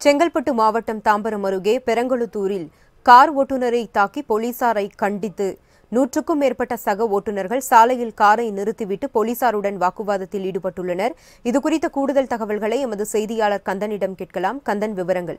செங்கல்பட்டு மாவட்டம் தாம்பரம் அருகே பெரங்கலுத்தூரில் கார் ஓட்டுநரை தாக்கி போலீசாரை கண்டித்து நூற்றுக்கும் மேற்பட்ட சக ஓட்டுநர்கள் சாலையில் காரை நிறுத்திவிட்டு போலீசாருடன் வாக்குவாதத்தில் ஈடுபட்டுள்ளனர் இதுகுறித்த கூடுதல் தகவல்களை எமது செய்தியாளர் கந்தனிடம் கேட்கலாம் கந்தன் விவரங்கள்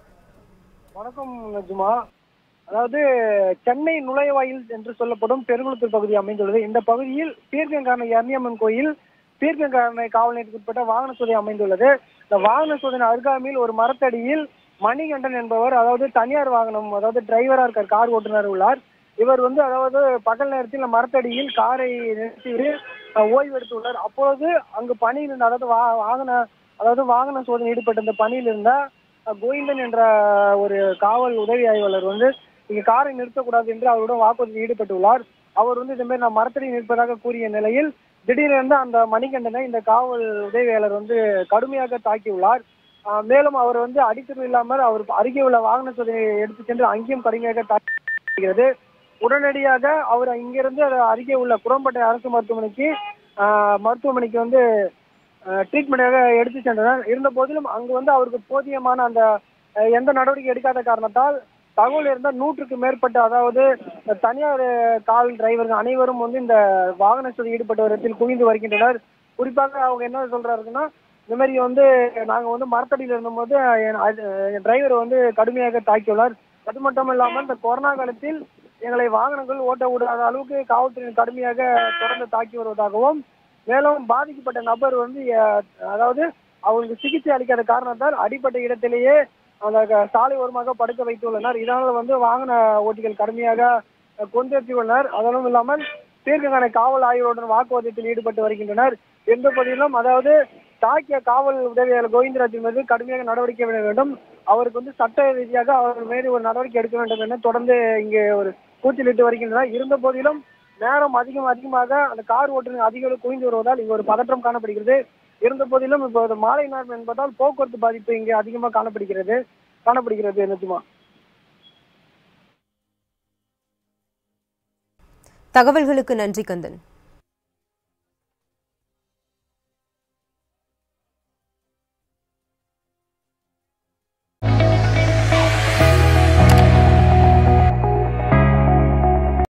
வணக்கம் நஜுமா அதாவது சென்னை நுழைவாயில் என்று சொல்லப்படும் பெருங்குளத்தூர் பகுதி அமைந்துள்ளது இந்த பகுதியில் பீர்க்கங்காரணை அன்னியம்மன் கோயில் பீர்க்கங்காரணை காவல் நிலையத்துக்கு உட்பட்ட வாகன சோதனை அமைந்துள்ளது இந்த வாகன சோதனை அருகாமையில் ஒரு மரத்தடியில் மணிகண்டன் என்பவர் அதாவது தனியார் வாகனம் அதாவது டிரைவரா இருக்கார் கார் ஓட்டுநர் உள்ளார் இவர் வந்து அதாவது பகல் நேரத்தில் இந்த மரத்தடியில் காரை நிறுத்தி அஹ், ஓய்வு எடுத்துள்ளார் அப்பொழுது அங்கு பணியில் இருந்த அதாவது வா- வாகன அதாவது வாகன சோதனை ஈடுபட்ட இந்த பணியில் இருந்த அஹ், கோவிந்தன் என்ற ஒரு காவல் உதவி ஆய்வாளர் வந்து இங்க காரை நிறுத்தக்கூடாது என்று அவருடன் வாக்குவாதத்தில் ஈடுபட்டுள்ளார் அவர் வந்து இந்த மாதிரி நான் மரத்தடி நிற்பதாக கூறிய நிலையில் திடீரென்று அந்த மணிகண்டனை இந்த காவல் உதவியாளர் வந்து கடுமையாக தாக்கியுள்ளார் ஆஹ் மேலும் அவர் வந்து அடித்தது இல்லாமல் அவர் அருகே உள்ள வாகன சோதனையை எடுத்து சென்று அங்கேயும் கடுமையாக தாக்குகிறது உடனடியாக அவர் இங்கிருந்து அது அருகே உள்ள குரம்பட்டை அரசு மருத்துவமனைக்கு ஆஹ் மருத்துவமனைக்கு வந்து ட்ரீட்மெண்ட்டாக எடுத்து சென்றனர் இருந்த போதிலும் அங்கு வந்து அவருக்கு போதியமான அந்த அஹ், எந்த நடவடிக்கை எடுக்காத காரணத்தால் தகவல் இருந்த நூற்றுக்கு மேற்பட்ட அதாவது தனியார் கால் டிரைவர்கள் அனைவரும் வந்து இந்த வாகன சோதனை ஈடுபட்ட விதத்தில் குவிந்து வருகின்றனர் குறிப்பாக அவங்க என்ன சொல்றாருன்னா இந்த மாதிரி வந்து நாங்க வந்து மரத்தடியில் இருந்தபோது என் டிரைவர் வந்து கடுமையாக தாக்கியுள்ளார் அது மட்டும் இல்லாமல் இந்த கொரோனா காலத்தில் எங்களை வாகனங்கள் ஓட்ட விடாத அளவுக்கு காவல்துறையினர் கடுமையாக தொடர்ந்து தாக்கி வருவதாகவும் மேலும் பாதிக்கப்பட்ட நபர் வந்து அஹ், அதாவது அவங்களுக்கு சிகிச்சை அளிக்காத காரணத்தால் அடிப்பட்ட இடத்திலேயே அந்த க- சாலை ஓரமாக படுக்க வைத்துள்ளனர் இதனால் வந்து வாகன ஓட்டிகள் கடுமையாக அஹ், கொந்தளித்துள்ளனர் அதனும் இல்லாமல் தீர்க்கங்கான காவல் ஆய்வுடன் வாக்குவாதத்தில் ஈடுபட்டு வருகின்றனர் எந்த பகுதியிலும் அதாவது தாக்கிய காவல் உதவியாளர் கோவிந்தராஜ் மீது கடுமையாக நடவடிக்கை எடுக்க வேண்டும் அவருக்கு வந்து சட்ட ரீதியாக அவர் மீது ஒரு நடவடிக்கை எடுக்க வேண்டும் என தொடர்ந்து இங்கே ஒரு கூச்சலிட்டு வருகின்றனர் இருந்த போதிலும் நேரம் அதிகம் அதிகமாக அந்த கார் ஓட்டுநர் அதிக அளவு குவிந்து வருவதால் இங்கு ஒரு பதற்றம் காணப்படுகிறது இருந்த போதிலும் இப்போது மாலை நேரம் என்பதால் போக்குவரத்து பாதிப்பு இங்கே அதிகமாக காணப்படுகிறது காணப்படுகிறது நிஜமா தகவல்களுக்கு நன்றி கந்தன்